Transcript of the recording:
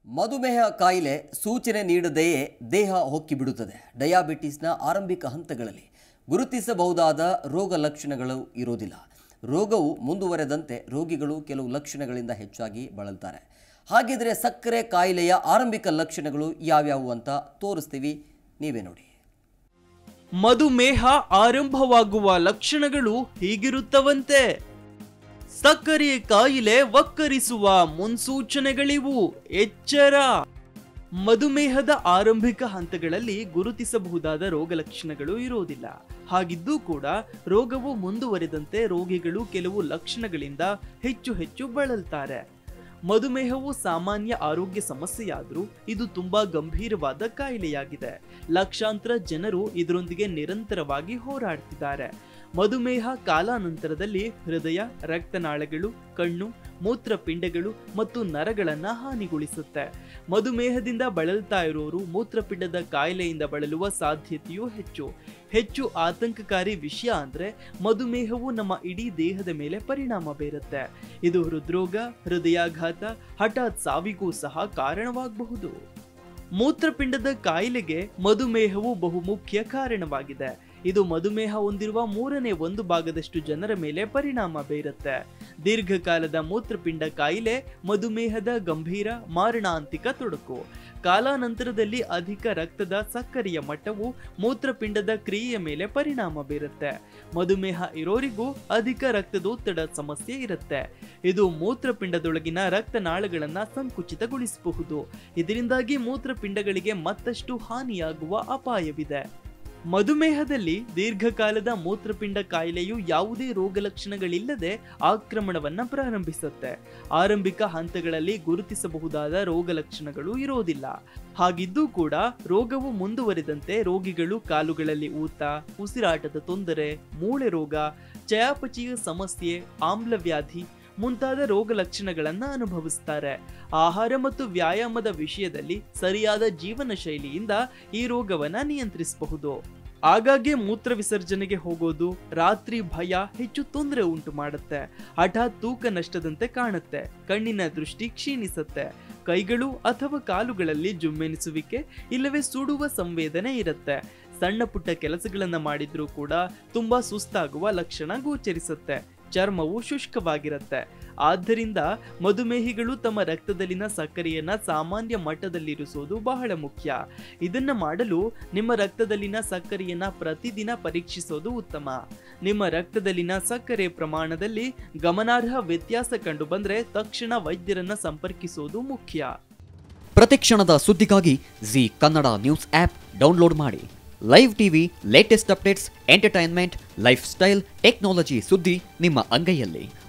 ಮಧುಮೇಹ ಕಾಯಿಲೆ ಸೂಚನೆ ನೀಡದೆಯೇ ದೇಹ ಹೊಕ್ಕಿಬಿಡುತ್ತದೆ ಡಯಾಬಿಟಿಸ್ನ ಆರಂಭಿಕ ಹಂತಗಳಲ್ಲಿ ಗುರುತಿಸಬಹುದಾದ ರೋಗ ಲಕ್ಷಣಗಳು ಇರೋದಿಲ್ಲ ರೋಗವು ಮುಂದುವರೆದಂತೆ ರೋಗಿಗಳು ಕೆಲವು ಲಕ್ಷಣಗಳಿಂದ ಹೆಚ್ಚಾಗಿ ಬಳಲ್ತಾರೆ ಹಾಗಿದ್ರೆ ಸಕ್ಕರೆ ಕಾಯಿಲೆಯ ಆರಂಭಿಕ ಲಕ್ಷಣಗಳು ಯಾವ್ಯಾವು ಅಂತ ತೋರಿಸ್ತೀವಿ ನೀವೇ ನೋಡಿ ಮಧುಮೇಹ ಆರಂಭವಾಗುವ ಲಕ್ಷಣಗಳು ಹೀಗಿರುತ್ತವಂತೆ ಸಕ್ಕರೆ ಕಾಯಿಲೆ ವಕ್ಕರಿಸುವ ಮುನ್ಸೂಚನೆಗಳಿವು ಎಚ್ಚರ ಮಧುಮೇಹದ ಆರಂಭಿಕ ಹಂತಗಳಲ್ಲಿ ಗುರುತಿಸಬಹುದಾದ ರೋಗ ಲಕ್ಷಣಗಳು ಇರುವುದಿಲ್ಲ ಹಾಗಿದ್ದೂ ಕೂಡ ರೋಗವು ಮುಂದುವರೆದಂತೆ ರೋಗಿಗಳು ಕೆಲವು ಲಕ್ಷಣಗಳಿಂದ ಹೆಚ್ಚು ಹೆಚ್ಚು ಬಳಲ್ತಾರೆ ಮಧುಮೇಹವು ಸಾಮಾನ್ಯ ಆರೋಗ್ಯ ಸಮಸ್ಯೆಯಾದರೂ ಇದು ತುಂಬಾ ಗಂಭೀರವಾದ ಕಾಯಿಲೆಯಾಗಿದೆ ಲಕ್ಷಾಂತರ ಜನರು ಇದರೊಂದಿಗೆ ನಿರಂತರವಾಗಿ ಹೋರಾಡ್ತಿದ್ದಾರೆ ಮಧುಮೇಹ ಕಾಲಾನಂತರದಲ್ಲಿ ಹೃದಯ ರಕ್ತನಾಳಗಳು ಕಣ್ಣು ಮೂತ್ರಪಿಂಡಗಳು ಮತ್ತು ನರಗಳನ್ನ ಹಾನಿಗೊಳಿಸುತ್ತೆ ಮಧುಮೇಹದಿಂದ ಬಳಲ್ತಾ ಇರೋರು ಮೂತ್ರಪಿಂಡದ ಕಾಯಿಲೆಯಿಂದ ಬಳಲುವ ಸಾಧ್ಯತೆಯೂ ಹೆಚ್ಚು ಹೆಚ್ಚು ಆತಂಕಕಾರಿ ವಿಷಯ ಅಂದ್ರೆ ಮಧುಮೇಹವು ನಮ್ಮ ಇಡೀ ದೇಹದ ಮೇಲೆ ಪರಿಣಾಮ ಬೀರುತ್ತೆ ಇದು ಹೃದ್ರೋಗ ಹೃದಯಾಘಾತ ಹಠಾತ್ ಸಾವಿಗೂ ಸಹ ಕಾರಣವಾಗಬಹುದು ಮೂತ್ರಪಿಂಡದ ಕಾಯಿಲೆಗೆ ಮಧುಮೇಹವು ಬಹುಮುಖ್ಯ ಕಾರಣವಾಗಿದೆ ಇದು ಮಧುಮೇಹ ಹೊಂದಿರುವ ಮೂರನೇ ಒಂದು ಭಾಗದಷ್ಟು ಜನರ ಮೇಲೆ ಪರಿಣಾಮ ಬೀರುತ್ತೆ ದೀರ್ಘಕಾಲದ ಮೂತ್ರಪಿಂಡ ಕಾಯಿಲೆ ಮಧುಮೇಹದ ಗಂಭೀರ ಮಾರಣಾಂತಿಕ ತೊಡಕು ಕಾಲಾನಂತರದಲ್ಲಿ ಅಧಿಕ ರಕ್ತದ ಸಕ್ಕರೆಯ ಮಟ್ಟವು ಮೂತ್ರಪಿಂಡದ ಕ್ರಿಯೆಯ ಮೇಲೆ ಪರಿಣಾಮ ಬೀರುತ್ತೆ ಮಧುಮೇಹ ಇರೋರಿಗೂ ಅಧಿಕ ರಕ್ತದೊತ್ತಡ ಸಮಸ್ಯೆ ಇರುತ್ತೆ ಇದು ಮೂತ್ರಪಿಂಡದೊಳಗಿನ ರಕ್ತನಾಳಗಳನ್ನ ಸಂಕುಚಿತಗೊಳಿಸಬಹುದು ಇದರಿಂದಾಗಿ ಮೂತ್ರಪಿಂಡಗಳಿಗೆ ಮತ್ತಷ್ಟು ಹಾನಿಯಾಗುವ ಅಪಾಯವಿದೆ ಮಧುಮೇಹದಲ್ಲಿ ದೀರ್ಘಕಾಲದ ಮೂತ್ರಪಿಂಡ ಕಾಯಿಲೆಯು ಯಾವುದೇ ರೋಗ ಲಕ್ಷಣಗಳಿಲ್ಲದೆ ಆಕ್ರಮಣವನ್ನ ಪ್ರಾರಂಭಿಸುತ್ತೆ ಆರಂಭಿಕ ಹಂತಗಳಲ್ಲಿ ಗುರುತಿಸಬಹುದಾದ ರೋಗ ಲಕ್ಷಣಗಳು ಇರೋದಿಲ್ಲ ಹಾಗಿದ್ದೂ ಕೂಡ ರೋಗವು ಮುಂದುವರೆದಂತೆ ರೋಗಿಗಳು ಕಾಲುಗಳಲ್ಲಿ ಊತ ಉಸಿರಾಟದ ತೊಂದರೆ ಮೂಳೆ ರೋಗ ಚಯಾಪಚಯ ಸಮಸ್ಯೆ ಆಮ್ಲವ್ಯಾಧಿ ಮುಂತಾದ ರೋಗ ಲಕ್ಷಣಗಳನ್ನ ಅನುಭವಿಸ್ತಾರೆ ಆಹಾರ ಮತ್ತು ವ್ಯಾಯಾಮದ ವಿಷಯದಲ್ಲಿ ಸರಿಯಾದ ಜೀವನ ಶೈಲಿಯಿಂದ ಈ ರೋಗವನ್ನ ನಿಯಂತ್ರಿಸಬಹುದು ಆಗಾಗ್ಗೆ ಮೂತ್ರ ವಿಸರ್ಜನೆಗೆ ಹೋಗೋದು ರಾತ್ರಿ ಭಯ ಹೆಚ್ಚು ತೊಂದರೆ ಉಂಟು ಮಾಡುತ್ತೆ ಹಠಾತ್ ತೂಕ ನಷ್ಟದಂತೆ ಕಾಣುತ್ತೆ ಕಣ್ಣಿನ ದೃಷ್ಟಿ ಕ್ಷೀಣಿಸುತ್ತೆ ಕೈಗಳು ಅಥವಾ ಕಾಲುಗಳಲ್ಲಿ ಜುಮ್ಮೆನಿಸುವಿಕೆ ಇಲ್ಲವೇ ಸುಡುವ ಸಂವೇದನೆ ಇರುತ್ತೆ ಸಣ್ಣ ಪುಟ್ಟ ಕೆಲಸಗಳನ್ನ ಮಾಡಿದ್ರೂ ಕೂಡ ತುಂಬಾ ಸುಸ್ತಾಗುವ ಲಕ್ಷಣ ಗೋಚರಿಸುತ್ತೆ ಚರ್ಮವು ಶುಷ್ಕವಾಗಿರುತ್ತೆ ಆದ್ದರಿಂದ ಮಧುಮೇಹಿಗಳು ತಮ್ಮ ರಕ್ತದಲ್ಲಿನ ಸಕ್ಕರೆಯನ್ನ ಸಾಮಾನ್ಯ ಮಟ್ಟದಲ್ಲಿರಿಸುವುದು ಬಹಳ ಮುಖ್ಯ ಇದನ್ನ ಮಾಡಲು ನಿಮ್ಮ ರಕ್ತದಲ್ಲಿನ ಸಕ್ಕರೆಯನ್ನ ಪ್ರತಿದಿನ ಪರೀಕ್ಷಿಸೋದು ಉತ್ತಮ ನಿಮ್ಮ ರಕ್ತದಲ್ಲಿನ ಸಕ್ಕರೆ ಪ್ರಮಾಣದಲ್ಲಿ ಗಮನಾರ್ಹ ವ್ಯತ್ಯಾಸ ಕಂಡು ಬಂದ್ರೆ ತಕ್ಷಣ ವೈದ್ಯರನ್ನ ಸಂಪರ್ಕಿಸೋದು ಮುಖ್ಯ ಪ್ರತಿಕ್ಷಣದ ಸುದ್ದಿಗಾಗಿ Zee Kannada news app download ಮಾಡಿ live TV latest updates entertainment lifestyle technology ಸುದ್ದಿ ನಿಮ್ಮ ಅಂಗೈಯಲ್ಲಿ